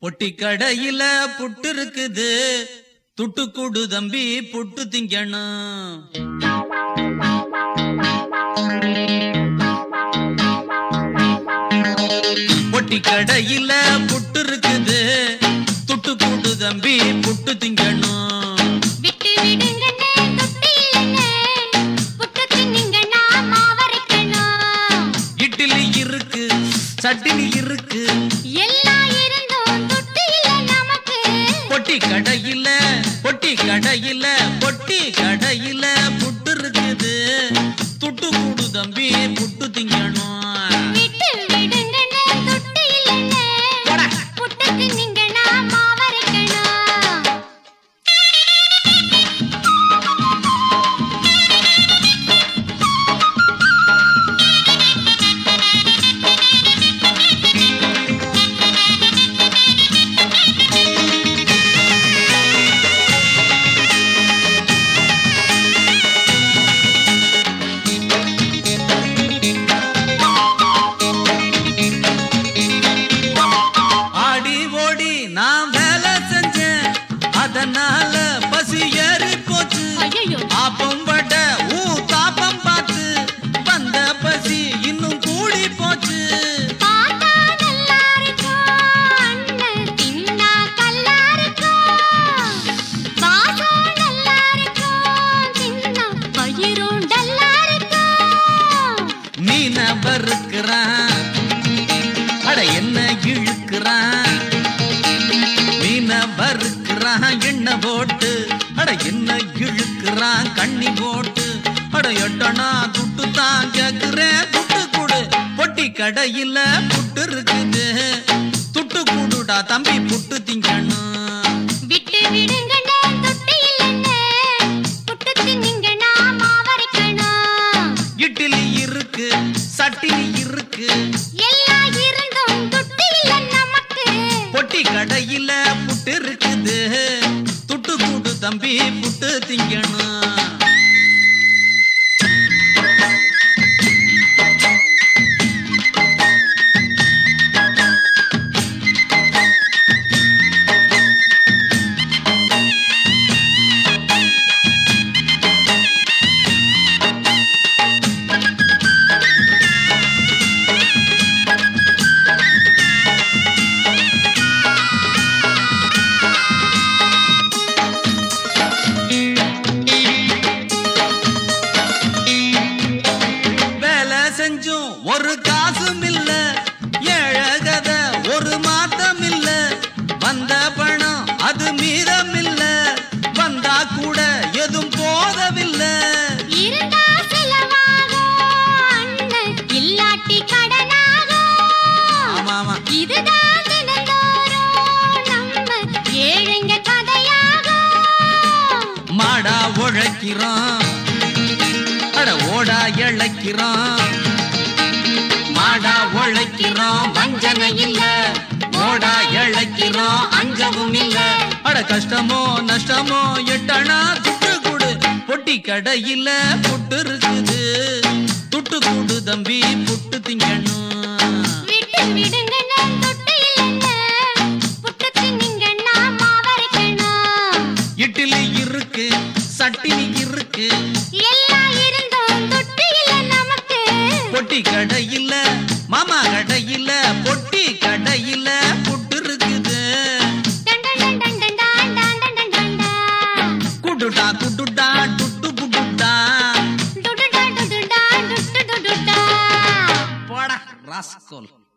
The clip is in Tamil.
பொட்டி கடையில புட்டு இருக்குது துட்டு குடு தம்பி புட்டு திங்கணும் பொட்டி கடையில புட்டு இருக்குது துட்டு குடு தம்பி புட்டு திங்கணும் விட்டு விடுங்கண்ணே தொட்டி இல்லைண்ணே புட்டு தின்னுங்கண்ணா மாவரைக்கணும் இட்லி இருக்கு சட்னி இருக்கு எல்லாம் இருந்தும் தொட்டி இல்லை நமக்கு பொட்டி கடையில பொட்டி கடையில பொட்டி கடையில புட்டு இருக்குது துட்டு கூடு தம்பி புட்டு திங்கணும் விட்டு விடுங்கண்ணே தொட்டி இல்லைண்ணே போடா. புட்டு தின்னுங்கண்ணா மாவரைக்கணும் ஆடி ஓடி நான் வேலை செஞ்சேன் அதனால பசி ஏறி போச்சு ஐயையோ. ஆப்பம் பட ஊ தாப்பம் பார்த்து வந்த பசி இன்னும் கூடி போச்சு பார்த்தா நல்லா இருக்கும் அண்ணன் தின்னா கல்லா இருக்கும் வாசம் நல்லா இருக்கும் தின்னா பயிரும் டல்லா இருக்கும் மீன வறுக்கிறான் அட என்ன இழுக்கிறான் மீன வறுக்கிறான் எண்ணெய் போட்டு அட என்ன இழுக்கிறான் கண்ணி போட்டு அட எட்டனா துட்டு தான் கேக்குறேன் துட்டு கொடு பொட்டி கடையில புட்டு இருக்குது துட்டு குடுடா தம்பி புட்டு திங்கணும் விட்டு விடுங்கண்ணே தொட்டி இல்லைண்ணே புட்டு தின்னுங்கண்ணா மாவரைக்கணும் இட்லி இருக்கு சட்டினி இருக்கு எல்லாம் இருந்தும் தொட்டி இல்லை நமக்கு பொட்டி கடையில புட்டு இருக்குது துட்டு கூடு தம்பி புட்டு திங்கணும் வேலை செஞ்சும் ஒரு காசும் இல்ல ஏழகத ஒரு மாத்தம் இல்ல வந்த பணம் அது மீதம் இல்ல வந்தா கூட எதுவும் போதவில்லை இருந்தா செலவாகும் அண்ணன் இல்லாட்டி கடனாகும் ஆமா ஆமா இதுதான் தினந்தோறும் நம்ம ஏழைங்க கதையாகும் மாடா உழைக்கிறோம் அட ஓடா இழைக்கிறோம் மாடா உழைக்கிறோம் வஞ்சனை இல்ல ஓடா இழைக்கிறோம் அஞ்சவும் இல்ல அட கஷ்டமோ நஷ்டமோ எட்டனா துட்டு கூடு பொட்டி கடையில புட்டு இருக்குது துட்டு கூடு தம்பி புட்டு திங்கணும் விட்டு விடுங்கண்ணே தொட்டு இல்லைண்ணே புட்டு தின்னுங்கண்ணா மாவரைக்கணும் இட்லி இருக்கு சட்டினி இருக்கு எல்லாம் இருந்தும் தொட்டு இல்லை நமக்கு பொட்டி கடையில மாமா கடையில பொட்டி கடையில புட்டு இருக்குது டன் டன் டன் டன் டன் டன் டன் டன் டன் டன். குடுடா குடுடா டுட்டு குடுடா டுடுடா டுடுடா டுட்டு டுடுடா. போடா ராஸ்கோல்